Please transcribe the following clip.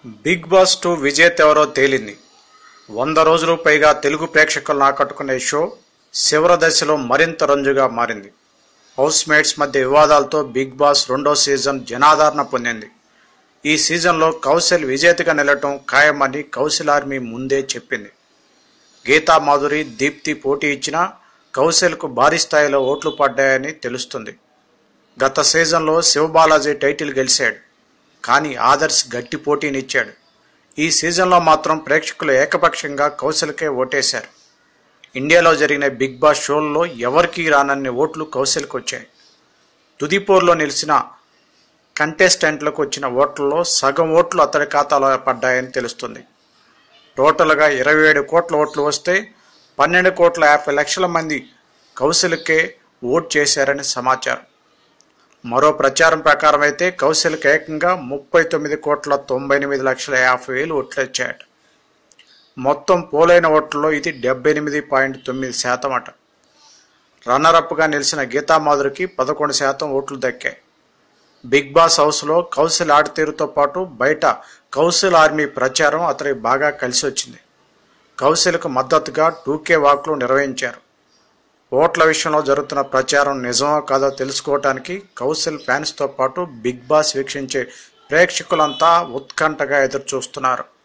big boss two విజేత ఎవరో తేలింది వంద రోజులు పైగా తెలుగు ప్రేక్షకులను ఆకట్టుకునే షో చివరి దశలో మరింత రంజుగా మారింది హౌస్ మేట్స్ మధ్య వివాదాలతో బిగ్ బాస్ రెండో సీజన్ జనాదరణ పొందింది ఈ సీజన్లో కౌశల్ విజేతగా నిలటం ఖాయమని కౌశల్ ఆర్మీ ముందే చెప్పింది గీతా మాధురి దీప్తి పోటీ ఇచ్చినా కౌశల్కు భారీ స్థాయిలో ఓట్లు పడ్డాయని తెలుస్తుంది గత సీజన్లో శివబాలాజీ టైటిల్ గెలిచాడు కానీ ఆదర్శ్ గట్టి పోటీనిచ్చాడు ఈ సీజన్లో మాత్రం ప్రేక్షకులు ఏకపక్షంగా కౌశల్కే ఓటేశారు ఇండియాలో జరిగిన బిగ్ బాస్ షోల్లో ఎవరికీ రానన్ని ఓట్లు కౌశల్కి వచ్చాయి తుదిపోర్లో నిలిచిన కంటెస్టెంట్లకు వచ్చిన ఓట్లలో సగం ఓట్లు అతడి ఖాతాలో పడ్డాయని తెలుస్తుంది టోటల్గా ఇరవై ఏడు కోట్ల ఓట్లు వస్తే పన్నెండు కోట్ల యాభై లక్షల మంది కౌశల్కే ఓట్ చేశారని సమాచారం మరో ప్రచారం ప్రకారం అయితే కౌశల్కి ఏకంగా ముప్పై తొమ్మిది కోట్ల తొంభై ఎనిమిది లక్షల యాభై వేలు ఓట్లు వచ్చాయట మొత్తం పోలైన ఓట్లలో ఇది డెబ్బై ఎనిమిది పాయింట్ తొమ్మిది శాతం అట రన్నరప్గా నిలిచిన గీతామాధురికి పదకొండు శాతం ఓట్లు దక్కాయి బిగ్ బాస్ హౌస్లో కౌశల్ ఆడితీరుతో పాటు బయట కౌశల్ ఆర్మీ ప్రచారం అతనికి బాగా కలిసి వచ్చింది కౌశల్కు మద్దతుగా టూకే వాక్లు నిర్వహించారు ఓట్ల విషయంలో జరుగుతున్న ప్రచారం నిజమో కాదో తెలుసుకోవటానికి కౌశల్ ఫ్యాన్స్తో పాటు బిగ్ బాస్ వీక్షించే ప్రేక్షకులంతా ఉత్కంఠగా ఎదురు చూస్తున్నారు